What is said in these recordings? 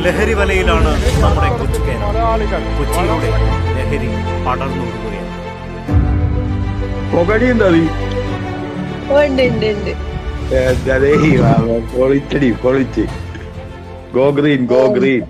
ലഹരി വലയിലാണ് നമ്മുടെ കൊച്ചു കേരളം കൊച്ചിയിലൂടെ ലഹരി പടർന്നൊഴുകുകയാണ് പുകടിയുണ്ടോ നീ ഉണ്ട് ഉണ്ട് ഉണ്ട് എന്താ ദൈവമേ, പൊളിച്ചടി പൊളിച്ച് ഗോ ഗ്രീൻ ഗോ ഗ്രീൻ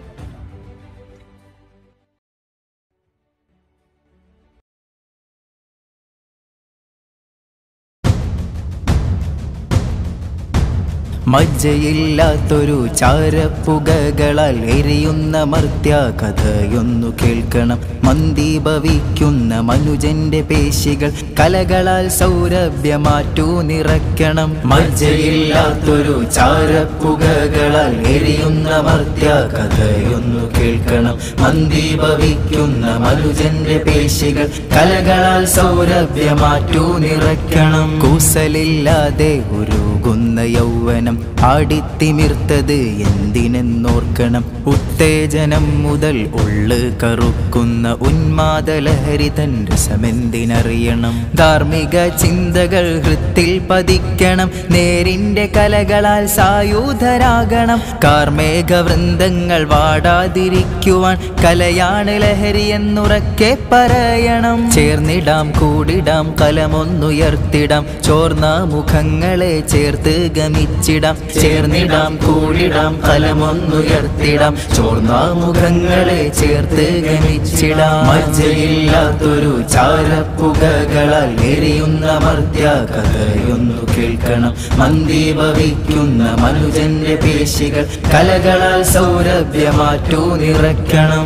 മജ്ജയില്ലാത്തൊരു ചാരപ്പുകകളാൽ എരിയുന്ന മർത്യ കഥയൊന്നു കേൾക്കണം മന്ദീഭവിക്കുന്ന മനുജന്റെ പേശികൾ കലകളാൽ സൗരഭ്യമാറ്റു നിറയ്ക്കണം മജ്ജയില്ലാത്തൊരു ചാരപ്പുകകളാൽ എരിയുന്ന മർത്യ കഥയൊന്നു കേൾക്കണം മന്ദീഭവിക്കുന്ന മനുജന്റെ പേശികൾ കലകളാൽ സൗരഭ്യമാറ്റു നിറയ്ക്കണം കൂസലില്ലാതെ ഉരുകുന്ന യൗവനം ആടിത്തിമിർത്തത് എന്തിനെന്നോർക്കണം ഉത്തേജനം മുതൽ ഉള്ളു കറുക്കുന്ന ഉന്മാദലഹരി തൻ രസമെന്തിനറിയണം ധാർമ്മിക ചിന്തകൾ ഹൃത്തിൽ പതിക്കണം നേരിന്റെ കലകളാൽ സായുധരാകണം കാർമേഘ വൃന്ദങ്ങൾ വാടാതിരിക്കുവാൻ കലയാണ് ലഹരി എന്നുറക്കെ പറയണം ചേർന്നിടാം കൂടിടാം കലമൊന്നുയർത്തിടാം ചോർന്ന മുഖങ്ങളെ ചേർത്ത് ഗമിച്ചിടാം ചേർന്നിടാം കൂടിടാം കലമൊന്നുയർത്തിടാം ചോർന്ന മുഖങ്ങളെ ചേർത്ത് ഗമിച്ചിടാം മജ്ജയില്ലാത്തൊരു ചാരപ്പുകകളാൽ എരിയുന്ന മർത്യ കഥയൊന്നു കേൾക്കണം മന്ദീഭവിക്കുന്ന മനുജന്റെ പേശികൾ കലകളാൽ സൗരഭ്യമാറ്റു നിറയ്ക്കണം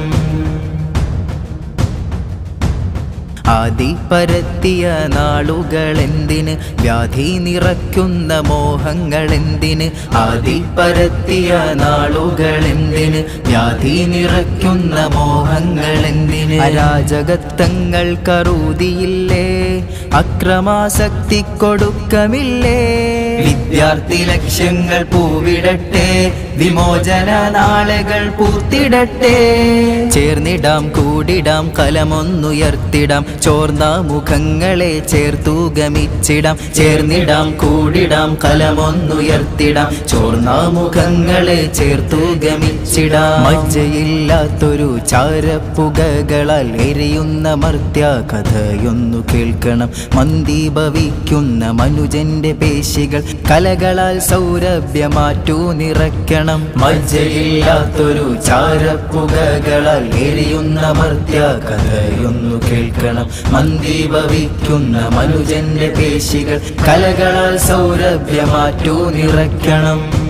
ആദി പരത്തിയ നാളുകളെന്തിന് വ്യാധി നിറയ്ക്കുന്ന മോഹങ്ങളെന്തിന് ആദി പരത്തിയ നാളുകളെന്തിന് വ്യാധി നിറയ്ക്കുന്ന മോഹങ്ങളെന്തിന് അരാജകത്വങ്ങൾ കറുതിയില്ലേ അക്രമാസക്തി കൊടുക്കമില്ലേ വിദ്യാർത്ഥി ലക്ഷ്യങ്ങൾ പൂവിടട്ടെ വിമോചന നാളുകൾ പൂത്തിടട്ടെ ചേർന്നിടാം കൂടിടാം കലമൊന്നുയർത്തിടാം ചോർന്ന മുഖങ്ങളെ ചേർത്തു ഗമിച്ചിടാം ചേർന്നിടാം കൂടിടാം കലമൊന്നുയർത്തിടാം ചോർന്ന മുഖങ്ങളെ ചേർത്തു ഗമിച്ചിടാം മജ്ജയില്ലാത്തൊരു ചാരപ്പുകകളാൽ എരിയുന്ന മർത്യ കഥയൊന്നു കേൾക്കണം മന്ദീഭവിക്കുന്ന മനുജന്റെ പേശികൾ കലകളാൽ സൗരഭ്യമാറ്റു നിറയ്ക്കണം മജ്ജയില്ലാത്തൊരു ചാരപ്പുകകളാൽ എരിയുന്ന മർത്യ കഥയൊന്നു കേൾക്കണം മന്ദീഭവിക്കുന്ന മനുജന്റെ പേശികൾ കലകളാൽ സൗരഭ്യമാറ്റു നിറയ്ക്കണം